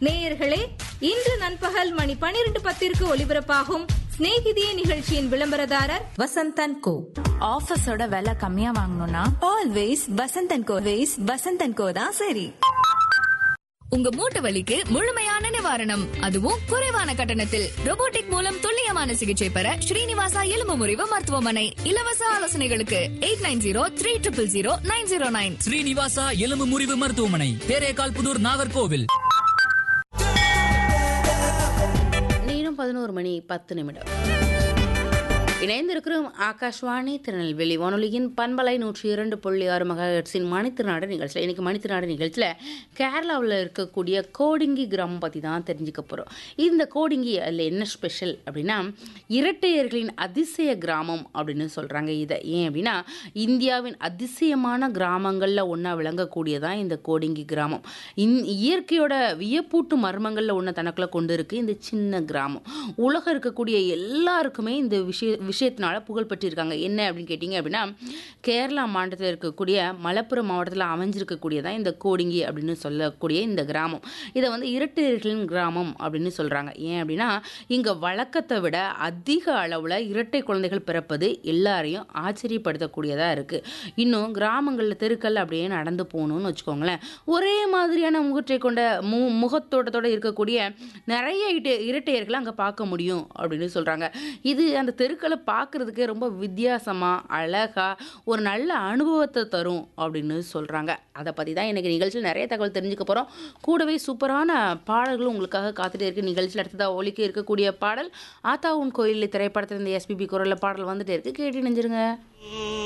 நேயர்களே இன்று நண்பகல் மணி பனிரெண்டு பத்திற்கு ஒலிபரப்பாகும் சிநேகிதியே நிகழ்ச்சியின் விளம்பரதாரர் வசந்தன் கோ ஆஃபீஸோட விலை கம்மியா வாங்கணும்னா always Vasanthan co ways Vasanthan co தான் சரி உங்க மூட்டு வலிக்கு முழுமையான நிவாரணம் அதுவும் குறைவான கட்டணத்தில் robotic மூலம் துல்லியமான சிகிச்சை பெற ஸ்ரீனிவாசா எலும்பு முறிவு மருத்துவமனை இலவச ஆலோசனைகளுக்கு eight nine zero three triple zero nine zero nine Srinivasa எலும்பு முறிவு மருத்துவமனை தேரேகால் புதூர் நாகர்கோவில் நேரம் பதினோரு மணி பத்து நிமிடம் இணைந்திருக்கிறோம் ஆகாஷ்வாணி திருநெல்வேலி வானொலியின் பண்பலை நூற்றி இரண்டு புள்ளி ஆறு மகாஹெட்ஸின் மணித்திருநாடு நிகழ்ச்சியில் இன்றைக்கி மணித்திருநாடு நிகழ்ச்சியில் கேரளாவில் இருக்கக்கூடிய கோடிங்கி கிராமம் பற்றி தான் தெரிஞ்சுக்க போகிறோம் இந்த கோடிங்கி அதில் என்ன ஸ்பெஷல் அப்படின்னா இரட்டையர்களின் அதிசய கிராமம் அப்படின்னு சொல்கிறாங்க இதை ஏன் அப்படின்னா இந்தியாவின் அதிசயமான கிராமங்களில் ஒன்றா விளங்கக்கூடியதான் இந்த கோடிங்கி கிராமம் இன் இயற்கையோட வியப்பூட்டு மர்மங்களில் ஒன்று தனக்குள்ள கொண்டு இருக்கு இந்த சின்ன கிராமம் உலகம் இருக்கக்கூடிய எல்லாருக்குமே இந்த விஷய விஷயத்தினால புகழ் பெற்றிருக்காங்க என்ன அப்படின்னு கேட்டிங்க அப்படின்னா கேரளா மாநிலத்தில் இருக்கக்கூடிய மலப்புரம் மாவட்டத்தில் அமைஞ்சிருக்கக்கூடியதான் இந்த கோடிங்கி அப்படின்னு சொல்லக்கூடிய இந்த கிராமம் இதை வந்து இரட்டையர்களின் கிராமம் அப்படின்னு சொல்கிறாங்க ஏன் அப்படின்னா இங்கே வழக்கத்தை விட அதிக அளவில் இரட்டை குழந்தைகள் பிறப்பது எல்லாரையும் ஆச்சரியப்படுத்தக்கூடியதாக இருக்குது இன்னும் கிராமங்களில் தெருக்கள் அப்படியே நடந்து போகணும்னு வச்சுக்கோங்களேன் ஒரே மாதிரியான முகற்றை கொண்ட மு முகத்தோட்டத்தோட இருக்கக்கூடிய நிறைய இட்ட- இரட்டையர்களை அங்கே பார்க்க முடியும் அப்படின்னு சொல்கிறாங்க இது அந்த தெருக்களை பார்க்குறதுக்கே ரொம்ப வித்தியாசமாக அழகாக ஒரு நல்ல அனுபவத்தை தரும் அப்படின்னு சொல்கிறாங்க அதை பற்றி தான் எனக்கு நிகழ்ச்சியில் நிறைய தகவல் தெரிஞ்சுக்க போகிறோம் கூடவே சூப்பரான பாடல்களும் உங்களுக்காக காத்துட்டே இருக்கு நிகழ்ச்சியில் அடுத்ததாக ஒலிக்க இருக்கக்கூடிய பாடல் ஆத்தா உன் கோயிலில் திரைப்படத்தில் இந்த எஸ்பிபி குரலில் பாடல் வந்துட்டே இருக்கு கேட்டு நினைஞ்சிருங்க